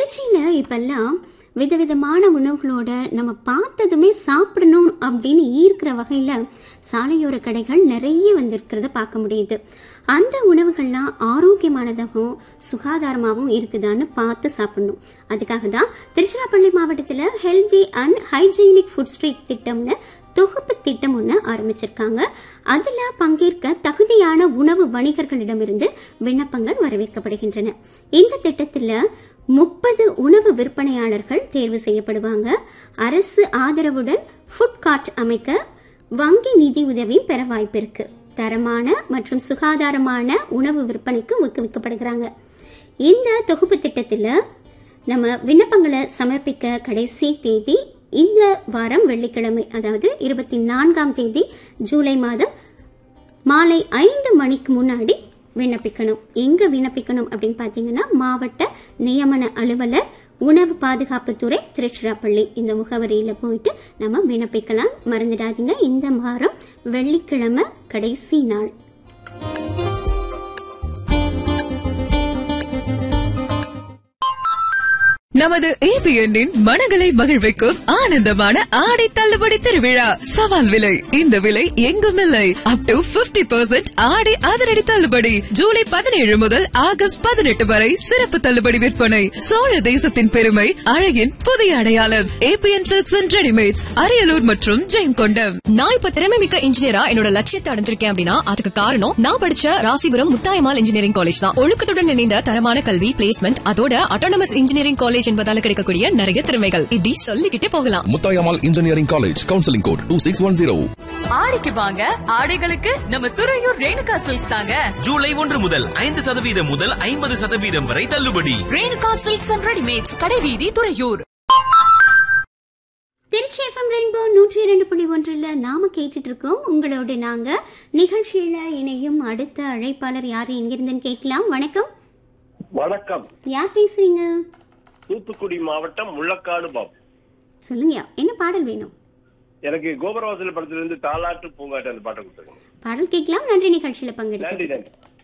திருச்சியில இப்பெல்லாம் விதவிதமான உணவுகளோட நம்ம பார்த்ததுமே சாப்பிடணும் அப்படின்னு ஈர்க்கிற வகையில சாலையோர கடைகள் நிறைய வந்திருக்கிறத பார்க்க முடியுது அந்த உணவுகள்லாம் ஆரோக்கியமானதாகவும் சுகாதாரமாகவும் இருக்குதான்னு பார்த்து சாப்பிடணும் அதுக்காக தான் திருச்சிராப்பள்ளி மாவட்டத்தில் healthy and hygienic food street திட்டம்னு தொகுப்பு திட்டம் ஒன்று ஆரம்பிச்சிருக்காங்க அதில் பங்கேற்க தகுதியான உணவு வணிகர்களிடமிருந்து விண்ணப்பங்கள் வரவேற்கப்படுகின்றன இந்த திட்டத்தில் முப்பது உணவு விற்பனையாளர்கள் தேர்வு செய்யப்படுவாங்க அரசு ஆதரவுடன் ஃபுட் கார்ட் அமைக்க வங்கி நிதி உதவியும் பெற வாய்ப்பு இருக்கு தரமான மற்றும் சுகாதாரமான உணவு விற்பனைக்கு ஊக்குவிக்கப்படுகிறாங்க இந்த தொகுப்பு திட்டத்தில் நம்ம விண்ணப்பங்களை சமர்ப்பிக்க கடைசி தேதி இந்த வாரம் வெள்ளிக்கிழமை அதாவது இருபத்தி நான்காம் தேதி ஜூலை மாதம் மாலை ஐந்து மணிக்கு முன்னாடி விண்ணப்பிக்கணும் எங்க விண்ணப்பிக்கணும் அப்படின்னு பார்த்தீங்கன்னா மாவட்ட நியமன அலுவலர் உணவு பாதுகாப்புத்துறை திருச்சிராப்பள்ளி இந்த முகவரியில் போயிட்டு நம்ம விண்ணப்பிக்கலாம் மறந்துடாதீங்க இந்த வாரம் வெள்ளிக்கிழமை கடைசி நாள் நமது ஏபிஎன்னின் மனங்களை மகிழ்விக்கும் ஆனந்தமான ஆடை தள்ளுபடி திருவிழா சவால் விலை இந்த விலை எங்கும் இல்லை அப் டு பிப்டி பெர்சென்ட் ஆடை அதிரடி தள்ளுபடி ஜூலை பதினேழு முதல் ஆகஸ்ட் பதினெட்டு வரை சிறப்பு தள்ளுபடி விற்பனை சோழ தேசத்தின் பெருமை அழகின் புதிய அடையாளம் A B N silks and readymades Ariyalur மற்றும் ஜெயங்கொண்டம் நான் இப்ப திறமை மிக்க இன்ஜினியரா என்னோட லட்சியத்தை அடைஞ்சிருக்கேன் அப்படின்னா அதுக்கு காரணம் நான் படிச்ச ராசிபுரம் முத்தாயமால் இன்ஜினியரிங் காலேஜ் தான் ஒழுக்கத்துடன் இணைந்த தரமான கல்வி பிளேஸ்மெண்ட் அதோட அட்டானமஸ் இன்ஜினியரிங் காலேஜ் என்பதால கிடைக்கக்கூடிய நிறைய திறமைகள் இப்படி சொல்லிக்கிட்டே போகலாம் Muthayammal engineering college counselling code two six one zero ஆடிக்கு வாங்க ஆடைகளுக்கு நம்ம துறையூர் ரேணுகா சில்க்ஸ் தாங்க ஜூலை ஒன்று முதல் ஐந்து சதவீதம் முதல் ஐம்பது சதவீதம் வரை தள்ளுபடி ரேணுகா சில்க்ஸ் அண்ட் ரெடிமேட்ஸ் கடைவீதி துறையூர் திருச்சி எஃப்எம் ரெயின்போ நூற்றி இரண்டு புள்ளி ஒன்றில் நாம கேட்டுட்டு இருக்கோம் உங்களோட நாங்க நிகழ்ச்சியில இணையும் அடுத்த அழைப்பாளர் யாரு எங்கிருந்துன்னு கேட்கலாம் வணக்கம் வணக்கம் யார் பேசுறீங்க தூத்துக்குடி மாவட்டம் முள்ளக்காடு பாபு சொல்லுங்க என்ன பாடல் வேணும் எனக்கு கோபுரவாசல் படத்துல இருந்து தாலாட்டு பூங்காட்டு அந்த பாட்டை கொடுத்துருங்க பாடல் கேட்கலாம் நன்றி நிகழ்ச்சியில பங்கெடுத்து நன்றி நன்றி